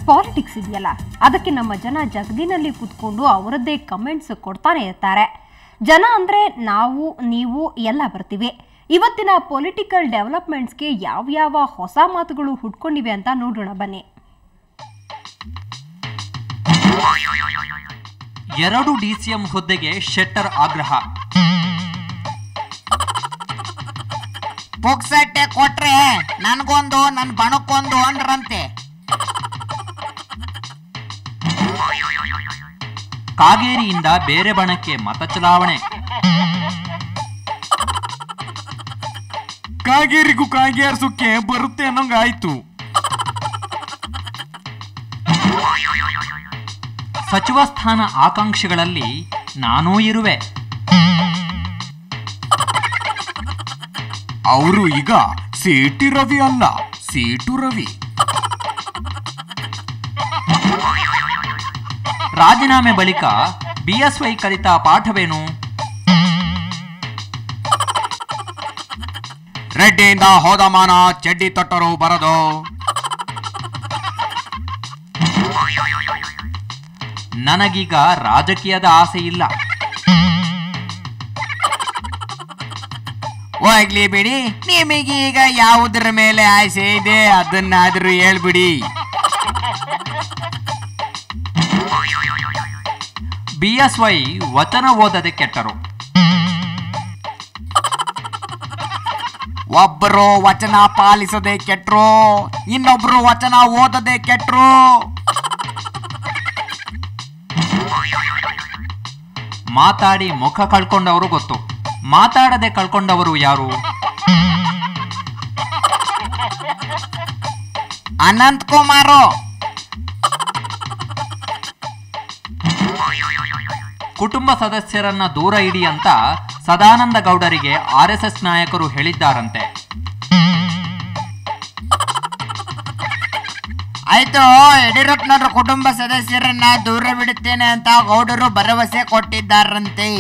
politics ಇದೆಯಲ್ಲ ಅದಕ್ಕೆ ನಮ್ಮ ಜನ ಜಗದಿನಲ್ಲಿ ಕೂತ್ಕೊಂಡು ಅವರದ್ದೇ ಕಮೆಂಟ್ಸ್ ಕೊಡ್ತಾನೆ ಇರ್ತಾರೆ ಜನ ಅಂದರೆ ನಾವು ನೀವು ಎಲ್ಲ ಬರ್ತೀವಿ ಇವತ್ತಿನ ಪೊಲಿಟಿಕಲ್ ಡೆವಲಪ್ಮೆಂಟ್ಸ್ಗೆ ಯಾವ್ಯಾವ ಹೊಸ ಮಾತುಗಳು ಹುಟ್ಕೊಂಡಿವೆ ಅಂತ ನೋಡೋಣ ಬನ್ನಿ ಎರಡು ಡಿಸಿಎಂ ಹುದ್ದೆಗೆ ಶೆಟ್ಟರ್ ಆಗ್ರಹ ಪುಕ್ಸಟ್ಟೆ ಕೊಟ್ರೆ ನನ್ಗೊಂದು ನನ್ ಬಣಕ್ಕೊಂದು ಅಂದ್ರಂತೆ ಕಾಗೇರಿಯಿಂದ ಬೇರೆ ಬಣಕ್ಕೆ ಮತ ಚಲಾವಣೆ ಕಾಗೇರಿಗೂ ಕಾಗೇರ್ಸುಕ್ಕೆ ಬರುತ್ತೆ ಅನ್ನೋಂಗ ಆಯ್ತು ಸಚಿವ ಸ್ಥಾನ ಆಕಾಂಕ್ಷಿಗಳಲ್ಲಿ ನಾನೂ ಇರುವೆ ಅವರು ಈಗ ಸೇಟಿ ರವಿ ಅಲ್ಲ ಸೇಟು ರವಿ ರಾಜೀನಾಮೆ ಬಳಿಕ ಬಿಎಸ್ವೈ ಕಲಿತ ಪಾಠವೇನು ರೆಡ್ಡಿಯಿಂದ ಹೋದ ಮಾನ ಚಡ್ಡಿ ತೊಟ್ಟರು ಬರದು ನನಗೀಗ ರಾಜಕೀಯದ ಆಸೆ ಇಲ್ಲ ಹೋಗ್ಲಿ ಬಿಡಿ ನಿಮಗೀಗ ಯಾವುದರ ಮೇಲೆ ಆಸೆ ಇದೆ ಅದನ್ನಾದ್ರೂ ಹೇಳ್ಬಿಡಿ ಬಿಎಸ್ವೈ ವಚನ ಓದದೆ ಕೆಟ್ಟರು ಒಬ್ಬರು ವಚನ ಪಾಲಿಸದೆ ಕೆಟ್ರು ಇನ್ನೊಬ್ರು ವಚನ ಓದದೆ ಕೆಟ್ರು ಮಾತಾಡಿ ಮುಖ ಕಳ್ಕೊಂಡವರು ಗೊತ್ತು ಮಾತಾಡದೆ ಕಳ್ಕೊಂಡವರು ಯಾರು ಅನಂತ್ ಕುಮಾರು ಕುಟುಂಬ ಸದಸ್ಯರನ್ನ ದೂರ ಇಡಿ ಅಂತ ಸದಾನಂದ ಗೌಡರಿಗೆ ಆರ್ಎಸ್ಎಸ್ ನಾಯಕರು ಹೇಳಿದ್ದಾರಂತೆ ಆಯ್ತು ಯಡಿಯೂರಪ್ಪನವರ ಕುಟುಂಬ ಸದಸ್ಯರನ್ನ ದೂರ ಬಿಡುತ್ತೇನೆ ಅಂತ ಗೌಡರು ಭರವಸೆ ಕೊಟ್ಟಿದ್ದಾರಂತೆ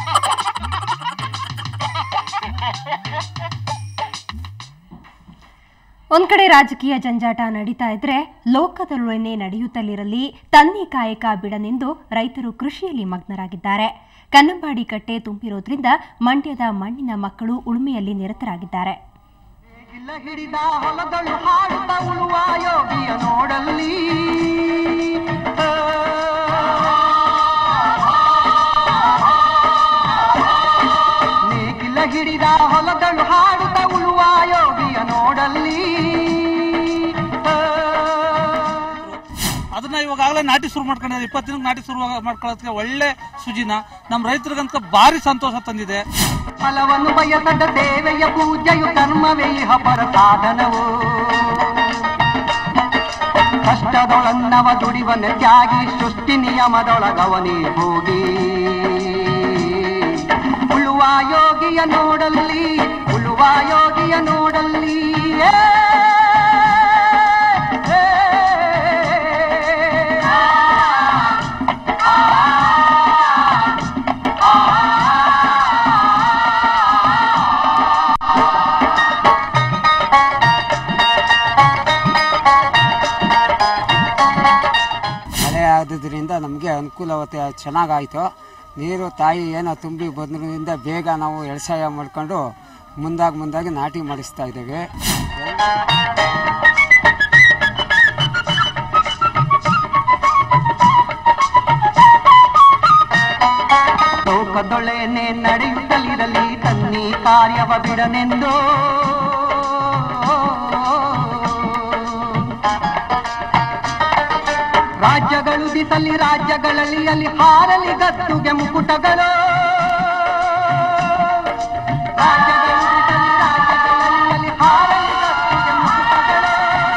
ಒಂದ್ ಕಡೆ ರಾಜಕೀಯ ಜಂಜಾಟ ನಡೀತಾ ಇದ್ರೆ ಲೋಕದೊಳನೆ ನಡೆಯುತ್ತಲಿರಲಿ ತನ್ನಿ ಕಾಯಕ ಬಿಡನೆಂದು ರೈತರು ಕೃಷಿಯಲ್ಲಿ ಮಗ್ನರಾಗಿದ್ದಾರೆ ಕನ್ನಂಬಾಡಿ ಕಟ್ಟೆ ತುಂಬಿರೋದ್ರಿಂದ ಮಂಡ್ಯದ ಮಣ್ಣಿನ ಮಕ್ಕಳು ಉಳುಮೆಯಲ್ಲಿ ನಿರತರಾಗಿದ್ದಾರೆ ಗಿಲ್ಲ ಹಿಡಿದ ಹೊಲದಳು ಹಾಡುತ್ತ ಉಳುವ ಯೋಗಿಯ ನೋಡಲ್ಲಿ ಆ, ನೇಗಿಲ ಹಿಡಿದ ಹೊಲದಳು ಹಾಡುತ್ತ ಉಳುವ ಯೋಗಿಯ ನೋಡಲ್ಲಿ ಆ, ಅದನ್ನ ಇವಾಗಲೇ ನಾಟಿ ಶುರು ಮಾಡ್ಕೊಂಡಿದ್ದಾರೆ ಇಪ್ಪತ್ತು ದಿನಕ್ಕೆ ನಾಟಿ ಶುರು ಮಾಡ್ಕೊಳ್ಳೋದಕ್ಕೆ ಒಳ್ಳೆ ಸುಜಿನ ನಮ್ಮ ರೈತರಿಗಂತ ಭಾರಿ ಸಂತೋಷ ತಂದಿದೆ ಫಲವನ್ನು ಬಯಸದ ಸೇವೆಯ ಪೂಜೆಯು ಕರ್ಮವೇ ಇಹ ಪರ ಸಾಧನವು ಕಷ್ಟದೊಳನ್ನವ ದುಡಿವನ ತ್ಯಾಗಿ ಸೃಷ್ಟಿ ನಿಯಮದೊಳಗವನೇ ಹೋಗಿ ಉಳುವ ಯೋಗಿಯ ನೋಡಲ್ಲಿ ಉಳುವ ಯೋಗಿಯ ನೋಡಲ್ಲಿ ಏ, ಏ, ಮಳೆ ಆದುದರಿಂದ ನಮಗೆ ಅನುಕೂಲವತ್ತೆ ಚೆನ್ನಾಗಾಯಿತು ನೀರು ತಾಯಿ ಏನೋ ತುಂಬಿ ಬಂದ್ರಿಂದ ಬೇಗ ನಾವು ವ್ಯವಸಾಯ ಮಾಡ್ಕೊಂಡು ಮುಂದಾಗಿ ಮುಂದಾಗಿ ನಾಟಿ ಮಾಡಿಸ್ತಾ ಇದ್ದೇವೆ ಲೋಕದೊಳೆನೆ ನಡೆಯುತ್ತಲಿರಲಿ ತನ್ನಿ ಕಾರ್ಯವ ಬಿಡನೆಂದು ರಾಜ್ಯಗಳು ದಿಸಲಿ ರಾಜ್ಯಗಳಲ್ಲಿ ಅಲ್ಲಿ ಹಾರಲಿ ಗತ್ತುಗೆ ಮುಕುಟಗಳು ರಾಜ್ಯಗಳು ದಿಸಲಿ ರಾಜ್ಯಗಳಲ್ಲಿ ಅಲ್ಲಿ ಹಾರಲಿ ಗತ್ತುಗೆ ಮುಕುಟಗಳು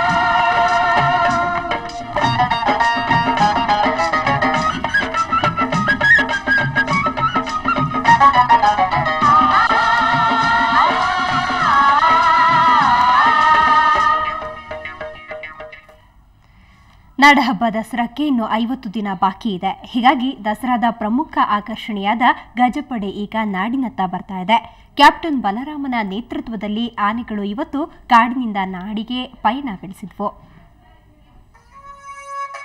ನಾಡಹಬ್ಬ ದಸರಾಕ್ಕೆ ಇನ್ನು ಐವತ್ತು ದಿನ ಬಾಕಿ ಇದೆ ಹೀಗಾಗಿ ದಸರಾದ ಪ್ರಮುಖ ಆಕರ್ಷಣೆಯಾದ ಗಜಪಡೆ ಈಗ ನಾಡಿನತ್ತ ಬರ್ತಾ ಇದೆ ಕ್ಯಾಪ್ಟನ್ ಬಲರಾಮನ ನೇತೃತ್ವದಲ್ಲಿ ಆನೆಗಳು ಇವತ್ತು ಕಾಡಿನಿಂದ ನಾಡಿಗೆ ಪಯಣ ಬೆಳೆಸಿದ್ವು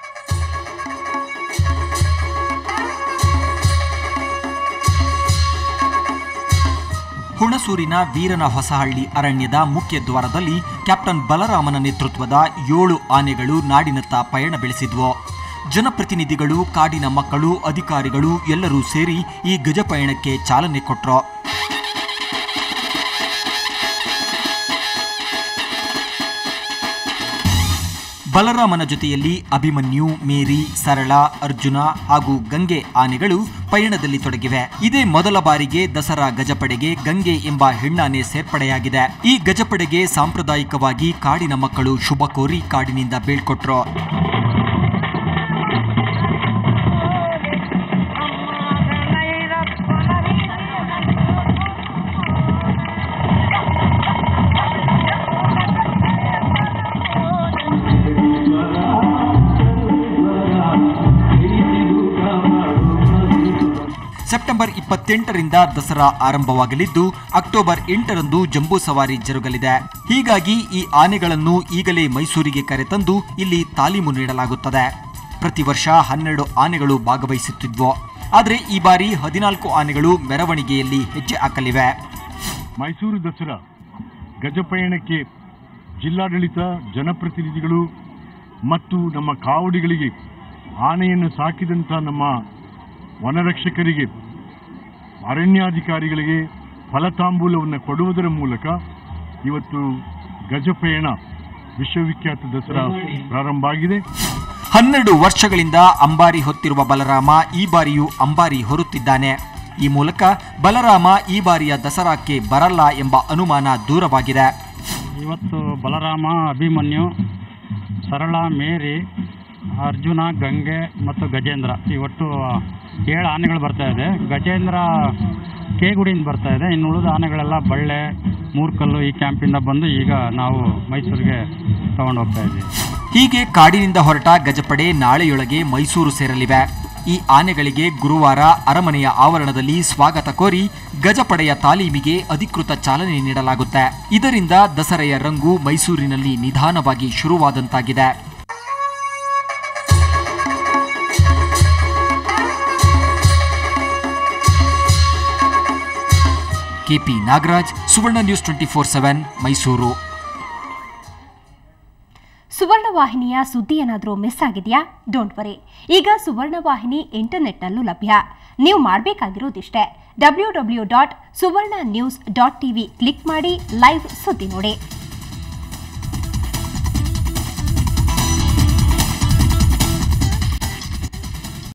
ಹುಣಸೂರಿನ ವೀರನ ಹೊಸಹಳ್ಳಿ ಅರಣ್ಯದ ಮುಖ್ಯ ದ್ವಾರದಲ್ಲಿ ಕ್ಯಾಪ್ಟನ್ ಬಲರಾಮನ ನೇತೃತ್ವದ ಏಳು ಆನೆಗಳು ನಾಡಿನತ್ತ ಪಯಣ ಬೆಳೆಸಿದ್ವು ಜನಪ್ರತಿನಿಧಿಗಳು ಕಾಡಿನ ಮಕ್ಕಳು ಅಧಿಕಾರಿಗಳು ಎಲ್ಲರೂ ಸೇರಿ ಈ ಗಜ ಪಯಣಕ್ಕೆ ಚಾಲನೆ ಕೊಟ್ರು ಬಲರಾಮನ ಜೊತೆಯಲ್ಲಿ ಅಭಿಮನ್ಯು ಮೇರಿ ಸರಳ ಅರ್ಜುನ ಹಾಗೂ ಗಂಗೆ ಆನೆಗಳು ಪಯಣದಲ್ಲಿ ತೊಡಗಿವೆ ಇದೇ ಮೊದಲ ಬಾರಿಗೆ ದಸರಾ ಗಜಪಡೆಗೆ ಗಂಗೆ ಎಂಬ ಹೆಣ್ಣಾನೆ ಸೇರ್ಪಡೆಯಾಗಿದೆ ಈ ಗಜಪಡೆಗೆ ಸಾಂಪ್ರದಾಯಿಕವಾಗಿ ಕಾಡಿನ ಮಕ್ಕಳು ಶುಭ ಕೋರಿ ಕಾಡಿನಿಂದ ಬೀಳ್ಕೊಟ್ರು ಸೆಪ್ಟೆಂಬರ್ ಇಪ್ಪತ್ತೆಂಟರಿಂದ ದಸರಾ ಆರಂಭವಾಗಲಿದ್ದು ಅಕ್ಟೋಬರ್ ಎಂಟರಂದು ಜಂಬೂ ಸವಾರಿ ಜರುಗಲಿದೆ ಹೀಗಾಗಿ ಈ ಆನೆಗಳನ್ನು ಈಗಲೇ ಮೈಸೂರಿಗೆ ಕರೆತಂದು ಇಲ್ಲಿ ತಾಲೀಮು ನೀಡಲಾಗುತ್ತದೆ ಪ್ರತಿ ವರ್ಷ ಹನ್ನೆರಡು ಆನೆಗಳು ಭಾಗವಹಿಸುತ್ತಿದ್ವು ಆದರೆ ಈ ಬಾರಿ ಹದಿನಾಲ್ಕು ಆನೆಗಳು ಮೆರವಣಿಗೆಯಲ್ಲಿ ಹೆಜ್ಜೆ ಹಾಕಲಿವೆ ಮೈಸೂರು ದಸರಾ ಗಜಪಯಣಕ್ಕೆ ಜಿಲ್ಲಾಡಳಿತ ಜನಪ್ರತಿನಿಧಿಗಳು ಮತ್ತು ನಮ್ಮ ಕಾವಡಿಗಳಿಗೆ ಆನೆಯನ್ನು ಸಾಕಿದಂಥ ನಮ್ಮ ವನರಕ್ಷಕರಿಗೆ ಅರಣ್ಯಾಧಿಕಾರಿಗಳಿಗೆ ಫಲತಾಂಬೂಲವನ್ನು ಕೊಡುವುದರ ಮೂಲಕ ಇವತ್ತು ಗಜಪಯಣ ವಿಶ್ವವಿಖ್ಯಾತ ದಸರಾ ಪ್ರಾರಂಭ ಆಗಿದೆ ಹನ್ನೆರಡು ವರ್ಷಗಳಿಂದ ಅಂಬಾರಿ ಹೊತ್ತಿರುವ ಬಲರಾಮ ಈ ಬಾರಿಯೂ ಅಂಬಾರಿ ಹೊರುತ್ತಿದ್ದಾನೆ ಈ ಮೂಲಕ ಬಲರಾಮ ಈ ಬಾರಿಯ ದಸರಾಕ್ಕೆ ಬರಲ್ಲ ಎಂಬ ಅನುಮಾನ ದೂರವಾಗಿದೆ ಇವತ್ತು ಬಲರಾಮ ಅಭಿಮನ್ಯು ಸರಳ ಮೇರಿ ಅರ್ಜುನ ಗಂಗೆ ಮತ್ತು ಗಜೇಂದ್ರ ಈ ಒಟ್ಟು ಏಳು ಆನೆಗಳು ಬರ್ತಾ ಇದೆ ಗಜೇಂದ್ರ ಕೇಗುಡಿಯಿಂದ ಬರ್ತಾ ಇದೆ ಇನ್ನು ಉಳಿದ ಆನೆಗಳೆಲ್ಲ ಬಳ್ಳೆ ಮೂರ್ಕಲ್ಲು ಈ ಕ್ಯಾಂಪಿಂದ ಬಂದು ಈಗ ನಾವು ಮೈಸೂರಿಗೆ ತಗೊಂಡು ಹೋಗ್ತಾ ಇದ್ದೀವಿ ಹೀಗೆ ಕಾಡಿನಿಂದ ಹೊರಟ ಗಜಪಡೆ ನಾಳೆಯೊಳಗೆ ಮೈಸೂರು ಸೇರಲಿವೆ ಈ ಆನೆಗಳಿಗೆ ಗುರುವಾರ ಅರಮನೆಯ ಆವರಣದಲ್ಲಿ ಸ್ವಾಗತ ಕೋರಿ ಗಜಪಡೆಯ ತಾಲೀಮಿಗೆ ಅಧಿಕೃತ ಚಾಲನೆ ನೀಡಲಾಗುತ್ತೆ ಇದರಿಂದ ದಸರೆಯ ರಂಗು ಮೈಸೂರಿನಲ್ಲಿ ನಿಧಾನವಾಗಿ ಶುರುವಾದಂತಾಗಿದೆ KP Nagaraj Suvarna news twenty four seven Mysuru Suvarna ವಾಹಿನಿಯ ಸುದ್ದಿ ಏನಾದರೂ ಮಿಸ್ ಆಗಿದೆಯಾ ಡೋಂಟ್ ವರಿ ಈಗ ಸುವರ್ಣ ವಾಹಿನಿ ಇಂಟರ್ನೆಟ್ನಲ್ಲೂ ಲಭ್ಯ ನೀವು ಮಾಡಬೇಕಾಗಿರೋದಿಷ್ಟೇ W W dot Suvarna news dot TV click ಮಾಡಿ ಲೈವ್ ಸುದ್ದಿ ನೋಡಿ